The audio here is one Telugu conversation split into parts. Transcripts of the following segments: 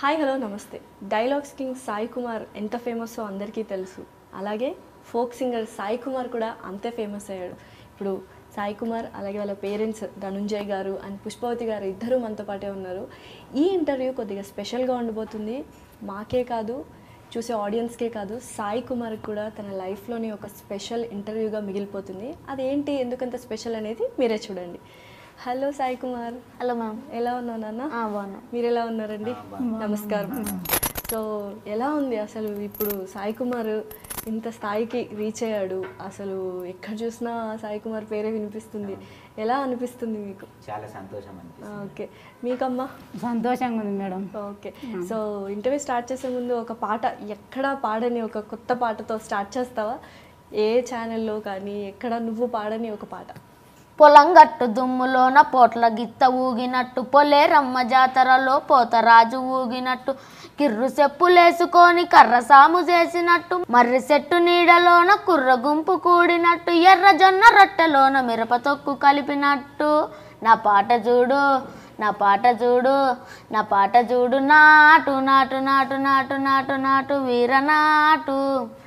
హాయ్ హలో నమస్తే డైలాగ్స్ కింగ్ సాయి కుమార్ ఎంత ఫేమస్సో అందరికీ తెలుసు అలాగే ఫోక్ సింగర్ సాయి కుమార్ కూడా అంతే ఫేమస్ అయ్యాడు ఇప్పుడు సాయి కుమార్ అలాగే వాళ్ళ పేరెంట్స్ ధనుంజయ్ గారు అండ్ పుష్పవతి గారు ఇద్దరు మనతో పాటే ఉన్నారు ఈ ఇంటర్వ్యూ కొద్దిగా స్పెషల్గా ఉండబోతుంది మాకే కాదు చూసే ఆడియన్స్కే కాదు సాయి కుమార్ కూడా తన లైఫ్లోని ఒక స్పెషల్ ఇంటర్వ్యూగా మిగిలిపోతుంది అదేంటి ఎందుకంత స్పెషల్ అనేది మీరే చూడండి hello Sai Kumar hello ma'am ఎలా ఉన్నావు నాన్న బాగున్నా మీరు ఎలా ఉన్నారండి నమస్కారం సో ఎలా ఉంది అసలు ఇప్పుడు సాయి కుమార్ ఇంత స్థాయికి రీచ్ అయ్యాడు అసలు ఎక్కడ చూసినా సాయి కుమార్ పేరే వినిపిస్తుంది ఎలా అనిపిస్తుంది మీకు చాలా సంతోషం అనిపిస్తుంది ఓకే మీకమ్మా సంతోషంగా ఉంది madam okay so interview start చేసే ముందు ఒక పాట ఎక్కడా పాడని ఒక కొత్త పాటతో స్టార్ట్ చేస్తావా ఏ ఛానల్లో కానీ ఎక్కడ నువ్వు పాడని ఒక పాట పొలం గట్టు దుమ్ములోన పోట్ల గిత్త ఊగినట్టు పొలేరమ్మ జాతరలో పోతరాజు ఊగినట్టు కిర్రు చెప్పులేసుకొని కర్ర సాము చేసినట్టు మర్రి చెట్టు నీడలోన కుర్ర గుంపు కూడినట్టు ఎర్ర జొన్న రొట్టెలోన మిరప తొక్కు కలిపినట్టు నా పాట చూడు నా పాట చూడు నా పాట చూడు నాటు నాటు నాటు నాటు నాటు నాటు వీరనాటు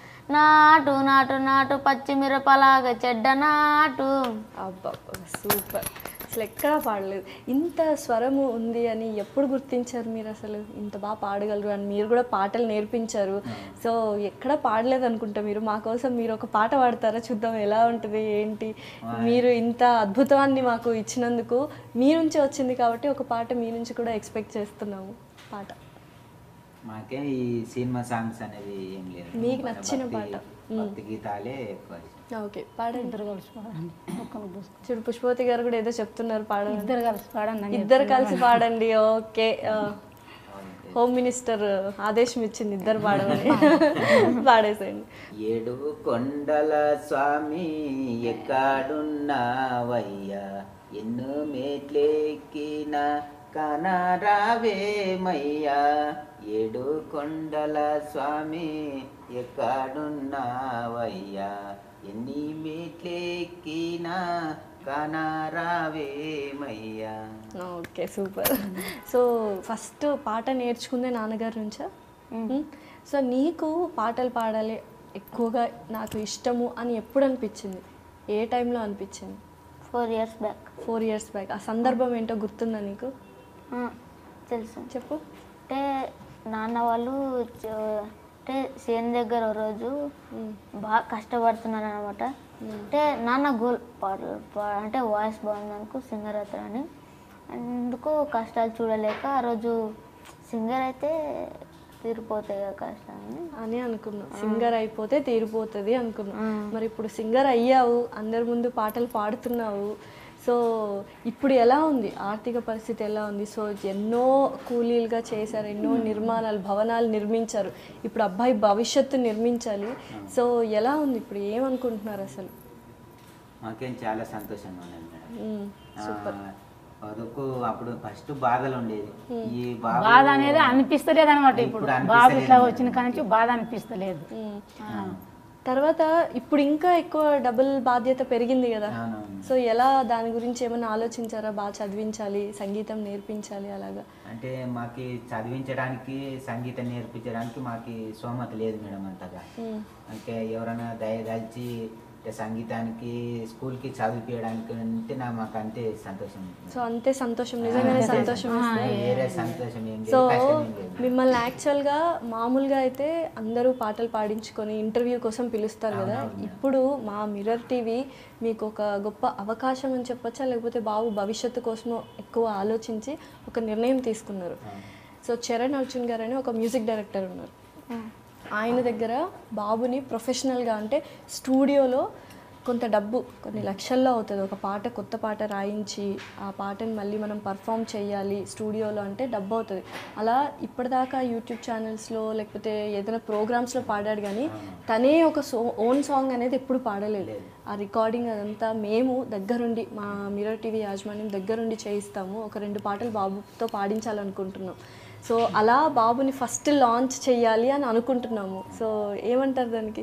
నాటు నాటు నాటు పచ్చిమిరపలాగా చెడ్డ నాటు అబ్బా సూపర్ అసలు ఎక్కడా పాడలేదు ఇంత స్వరము ఉంది అని ఎప్పుడు గుర్తించారు మీరు అసలు ఇంత బాగా పాడగలరు అని మీరు కూడా పాటలు నేర్పించారు సో ఎక్కడ పాడలేదు అనుకుంటా మీరు మా కోసం మీరు ఒక పాట పాడతారా చూద్దాం ఎలా ఉంటుంది ఏంటి మీరు ఇంత అద్భుతాన్ని మాకు ఇచ్చినందుకు మీ నుంచి వచ్చింది కాబట్టి ఒక పాట మీ నుంచి కూడా ఎక్స్పెక్ట్ చేస్తున్నాము పాట మాకే ఈ సినిమా సాంగ్స్ అనేది ఏం లేదు మీకు మన నచ్చిన భక్తి- పాట. భక్తి గీతాలే ఎక్కువ ఇష్టం. ఓకే పాడండి ఇద్దరు కలిసి పాడండి ఒక్కరు చూసుకో చూడు పుష్పవతి గారు కూడా ఏదో చెప్తున్నారు పాడండి ఇద్దరు కలిసి పాడండి అని ఇద్దరు కలిసి పాడండి ఓకే ఆ. హోమ్ మినిస్టర్ ఆదేశం ఇచ్చింది ఇద్దరు పాడమని పాడేసేయండి ఏడు కొండల స్వామి ఎక్కడున్నావయ్యా ఎన్నో మెట్లెక్కిన కనరావేమయ్యా ఏడు కొండల స్వామి ఎక్కడున్నావయ్యా ఎన్ని మెట్లెక్కిన కనరావేమయ్యా ఓకే సూపర్ సో ఫస్ట్ పాట నేర్చుకుందే నాన్నగారి నుంచా మ్మ్. సో నీకు పాటలు పాడాలి ఎక్కువగా నాకు ఇష్టము అని ఎప్పుడు అనిపించింది ఏ టైంలో అనిపించింది four years back four years back ఆ సందర్భం ఏంటో గుర్తుందా నీకు తెలుసు చెప్పు అంటే నాన్న వాళ్ళు చ- అంటే సేన్ దగ్గర ఓ రోజు బాగా కష్టపడుతున్నారు అనమాట అంటే నాన్న గోల్ పాటలు పా- అంటే వాయిస్ బాగుందనుకో సింగర్ అవుతారని అందుకు కష్టాలు చూడలేక ఆ రోజు సింగర్ అయితే తీరిపోతాయి కదా కష్టాన్ని అని అనుకున్నా సింగర్ అయిపోతే తీరిపోతుంది అనుకున్నా మరి ఇప్పుడు సింగర్ అయ్యావు అందరి ముందు పాటలు పాడుతున్నావు సో ఇప్పుడు ఎలా ఉంది ఆర్థిక పరిస్థితి ఎలా ఉంది సో ఎన్నో కూలీలుగా చేశారు ఎన్నో నిర్మాణాలు భవనాలు నిర్మించారు ఇప్పుడు అబ్బాయి భవిష్యత్తు నిర్మించాలి సో ఎలా ఉంది ఇప్పుడు ఏమనుకుంటున్నారు అసలు మాకేం చాలా సంతోషంగా ఉన్నది మేడం మ్మ్. ఆ, అదొక అప్పుడు ఫస్ట్ బాధలు ఉండేది ఈ బాధ బాధ అనేది అనిపిస్తలేదు అనమాట ఇప్పుడు ఇప్పుడు బాబు ఇట్లా అనిపిస్తలేదు. వచ్చిన కాడి నుంచి బాధ అనిపిస్తలేదు మ్మ్. తర్వాత ఇప్పుడు ఇంకా ఎక్కువ డబుల్ బాధ్యత పెరిగింది కదా అవునవును. సో ఎలా దాని గురించి ఏమైనా ఆలోచించారా బాగా చదివించాలి సంగీతం నేర్పించాలి అలాగా అంటే మాకి చదివించడానికి సంగీతం నేర్పించడానికి మాకి సోమత లేదు మేడం అంతగా మ్మ్. అంటే ఎవరైనా దయదలిచి అంటే సంగీతానికి స్కూల్కి చదివిపించడానికి అంటే నా మాకు అంతే సంతోషం సో అంతే సంతోషం నిజంగానే సంతోషం వేస్తుంది. వేరే సంతోషం ఏం లేదు సో కష్టం ఏం లేదు మిమ్మల్ని యాక్చువల్గా మామూలుగా అయితే అందరూ పాటలు పాడించుకొని ఇంటర్వ్యూ కోసం పిలుస్తారు కదా అవునవును. ఇప్పుడు మా మిర్రర్ టీవీ మీకు ఒక గొప్ప అవకాశం అని చెప్పొచ్చా లేకపోతే బాబు భవిష్యత్తు కోసం ఎక్కువ ఆలోచించి ఒక నిర్ణయం తీసుకున్నారు సో చరణ్ అర్జున్ గారు అని ఒక మ్యూజిక్ డైరెక్టర్ ఉన్నారు ఆయన దగ్గర బాబుని ప్రొఫెషనల్గా అంటే స్టూడియోలో కొంత డబ్బు కొన్ని లక్షల్లో అవుతుంది ఒక పాట కొత్త పాట రాయించి ఆ పాటని మళ్ళీ మనం పర్ఫామ్ చేయాలి స్టూడియోలో అంటే డబ్బు అవుతుంది అలా ఇప్పటిదాకా యూట్యూబ్ ఛానల్స్లో లేకపోతే ఏదైనా ప్రోగ్రామ్స్లో పాడాడు కానీ తనే ఒక సో ఓన్ సాంగ్ అనేది ఎప్పుడు పాడలేదు ఆ రికార్డింగ్ అదంతా మేము దగ్గరుండి మా మిరర్ టీవీ యాజమాన్యం దగ్గరుండి చేయిస్తాము ఒక రెండు పాటలు బాబుతో పాడించాలనుకుంటున్నాం సో అలా బాబుని ఫస్ట్ లాంచ్ చేయాలి అని అనుకుంటున్నాము సో ఏమంటారు దానికి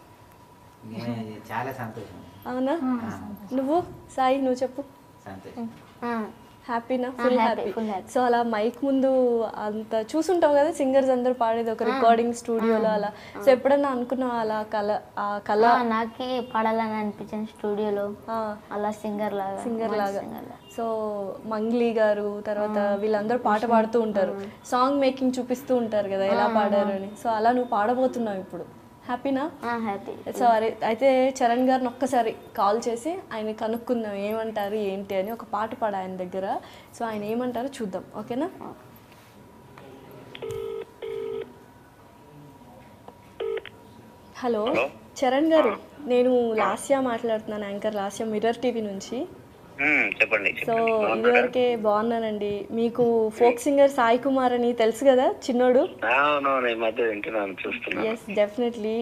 ఏ- చాలా సంతోషం అవునా నువ్వు సాయి నువ్వు చెప్పు సంతోషం ఆ, హ్యాపీనా full happy, happy full happy. So అలా మైక్ ముందు అంత చూసుంటావు కదా సింగర్స్ అందరూ పాడేది ఒక రికార్డింగ్ స్టూడియోలో అలా సో ఎప్పుడన్నా అనుకున్నావు అలా కళ ఆ కళ ఆ, నాకే పాడాలని అనిపించింది స్టూడియోలో ఆ, అలా సింగర్ లాగా సింగర్ మంచి లాగా singer లాగా. సో మంగ్లీ గారు తర్వాత వీళ్ళందరూ పాట పాడుతూ ఉంటారు సాంగ్ మేకింగ్ చూపిస్తూ ఉంటారు కదా ఎలా పాడారు అని సో అలా నువ్వు పాడబోతున్నావు ఇప్పుడు హ్యాపీనా ఆ, హ్యాపీ సో అరే అయితే చరణ్ గారిని ఒక్కసారి కాల్ చేసి ఆయన కనుక్కుందాం ఏమంటారు ఏంటి అని ఒక పాట పాడు ఆయన దగ్గర సో ఆయన ఏమంటారో చూద్దాం ఓకేనా హలో చరణ్ గారు నేను లాస్యా మాట్లాడుతున్నాను యాంకర్ లాస్యా మిర్రర్ టీవీ నుంచి మ్మ్, చెప్పండి సో ఇదివరకే బాగున్నానండి మీకు ఫోక్ సింగర్ సాయి కుమార్ అని తెలుసు కదా చిన్నోడు అవునవును ఈ మధ్య వింటున్నాను చూస్తున్నాను ఎస్ డెఫినెట్లీ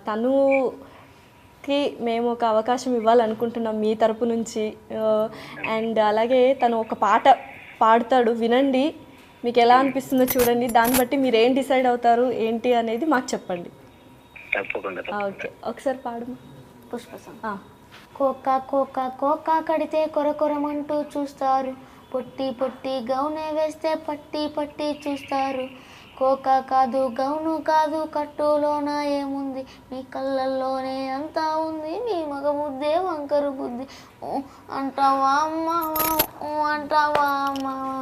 తనుకి మేము ఒక అవకాశం ఇవ్వాలనుకుంటున్నాం మీ తరపు నుంచి అండ్ అలాగే తను ఒక పాట పాడతాడు వినండి మీకు ఎలా అనిపిస్తుందో చూడండి దాన్ని బట్టి మీరు ఏం డిసైడ్ అవుతారు ఏంటి అనేది మాకు చెప్పండి తప్పకుండా ఆ, ఓకే ఒకసారి పాడు పుష్పసం ఆ, కోకా కోకా కోకా కడితే కొరకొరమంటూ చూస్తారు పొట్టి పొట్టి గౌనే వేస్తే పట్టి పట్టి చూస్తారు కోకా కాదు గౌను కాదు కట్టులోన ఏముంది మీ కళ్ళల్లోనే అంతా ఉంది మీ మగ బుద్ధే వంకరు బుద్ధి ఊ అంటావా అమ్మావా ఊ అంటావా అమ్మావా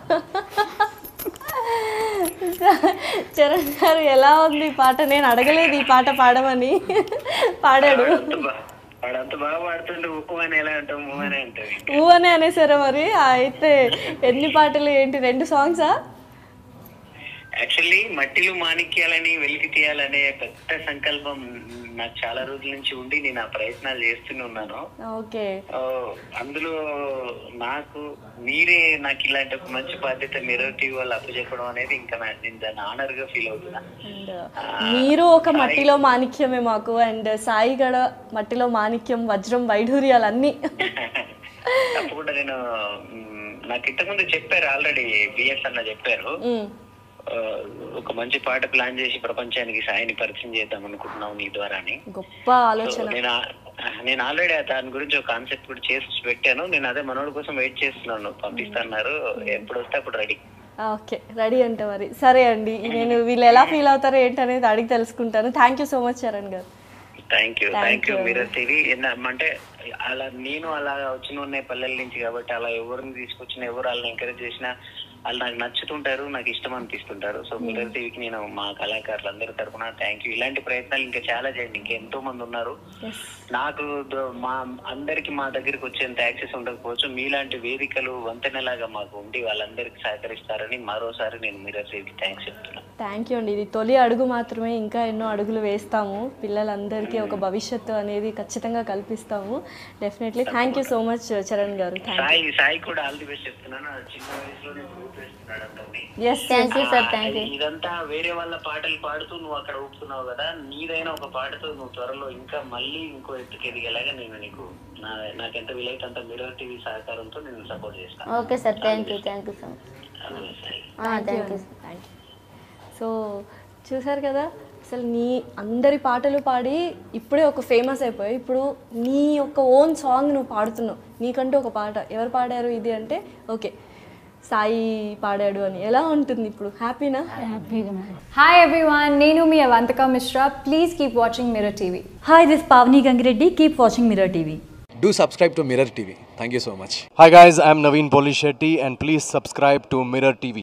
చరణ్ గారు ఎలా ఉంది ఈ పాట నేను అడగలేదు ఈ పాట పాడమని పాడాడు అంత బా- వాడు అంత బాగా పాడుతుంటే ఉప్పు అని ఎలా అంటాం ఊ అని అంటాం ఊ అని అనేసారా మరి ఆ, అయితే ఎన్ని పాటలు ఏంటి రెండు సాంగ్సా యాక్చువల్లీ మట్టిలో మాణిక్యాలని వెలికి తీయాలనే పెద్ద సంకల్పం నాకు చాలా రోజుల నుంచి ఉండి నేను ఆ ప్రయత్నాలు చేస్తూనే ఉన్నాను ఓకే ఆ, అందులో నాకు మీరే నాకు ఇలాంటి ఒక మంచి బాధ్యత మిర్రర్ టీవీ వాళ్ళు అప్పచెప్పడం అనేది ఇంకా నా- నేను దాన్ని ఆనర్ గా ఫీల్ అవుతున్నా అండ్ మీరు ఒక మట్టిలో మాణిక్యమే మాకు అండ్ సాయి గడ మట్టిలో మాణిక్యం వజ్రం వైఢూర్యాలు అన్నీ తప్పకుండా నేను మ్, నాకు ఇంతకుముందు చెప్పారు ఆల్రెడీ బిఎస్ అన్న చెప్పారు మ్మ్. ఆ, ఒక మంచి పాట ప్లాన్ చేసి ప్రపంచానికి సాయిని పరిచయం చేద్దాం అనుకుంటున్నాం నీ ద్వారా అని గొప్ప సో ఆలోచన నేను ఆ- నేను ఆల్రెడీ దాని గురించి ఒక కాన్సెప్ట్ కూడా చేసి పెట్టాను నేను అదే మనోడి కోసం వెయిట్ చేస్తున్నాను పంపిస్తున్నారు ఎప్పుడు వస్తే అప్పుడు రెడీ ఓకే రెడీ అంటే మరి సరే అండి నేను వీళ్ళు ఎలా ఫీల్ అవుతారో ఏంటనేది అడిగి తెలుసుకుంటాను thank you so much Charan garu thank you Thank thank you you. మీరు టీవీ అంటే అలా నేను అలా వచ్చిన ఉన్నాయి పల్లెల నుంచి కాబట్టి అలా ఎవరిని తీసుకొచ్చినా ఎవరు వాళ్ళని ఎంకరేజ్ చేసినా వాళ్ళు నాకు నచ్చుతుంటారు నాకు ఇష్టం అనిపిస్తుంటారు సో మిర్రర్ టీవీకి నేను మా కళాకారులు అందరి తరఫున థ్యాంక్ యూ ఇలాంటి ప్రయత్నాలు ఇంకా చాలా చేయండి ఇంకా ఎంతో మంది ఉన్నారు ఎస్ నాకు ద- మా అందరికి మా దగ్గరికి వచ్చేంత యాక్సెస్ ఉండకపోవచ్చు మీలాంటి వేదికలు వంతెనలాగా మాకు ఉండి వాళ్ళందరికీ సహకరిస్తారని మరోసారి నేను మిర్రర్ టీవీకి థ్యాంక్స్ చెప్తున్నాను థ్యాంక్ యూ అండి ఇది తొలి అడుగు మాత్రమే ఇంకా ఎన్నో అడుగులు వేస్తాము పిల్లలందరికీ ఒక భవిష్యత్తు అనేది ఖచ్చితంగా కల్పిస్తాము definitely thank you so much Charan garu thank Sai Sai కూడా ఆల్ ది బెస్ట్ చెప్తున్నాను చిన్న వయసులోనే గ్రూప్ వేస్తున్నాడు అందరినీ యూ ఎస్ thank you sir thank you ఇదంతా వేరే వాళ్ళ పాటలు పాడుతూ నువ్వు అక్కడ ఊపుతున్నావు కదా నీదైన ఒక పాటతో నువ్వు త్వరలో ఇంకా మళ్ళీ ఇంకో ఎత్తుకు ఎదిగేలాగా నేను నీకు నా నాకు ఎంత వీలైతే అంత మిర్రర్ టీవీ సహకారంతో నేను సపోర్ట్ చేస్తాను okay sir thank you thank you so much అదే Sai. Thank you thank you so చూసారు కదా అసలు నీ అందరి పాటలు పాడి ఇప్పుడే ఒక ఫేమస్ అయిపోయాయి ఇప్పుడు నీ యొక్క ఓన్ సాంగ్ నువ్వు పాడుతున్నావు నీకంటూ ఒక పాట ఎవరు పాడారు ఇది అంటే ఓకే సాయి పాడాడు అని ఎలా ఉంటుంది ఇప్పుడు హ్యాపీనా హ్యాపీగా madam Hi everyone, Nenu mi Avantika Mishra. Please keep watching Mirror TV. Hi, this is Pavni Gangireddy. Keep watching Mirror TV. Do subscribe to Mirror TV. Thank you so much. Hi guys, I'm Naveen Polishetty and please subscribe to Mirror TV.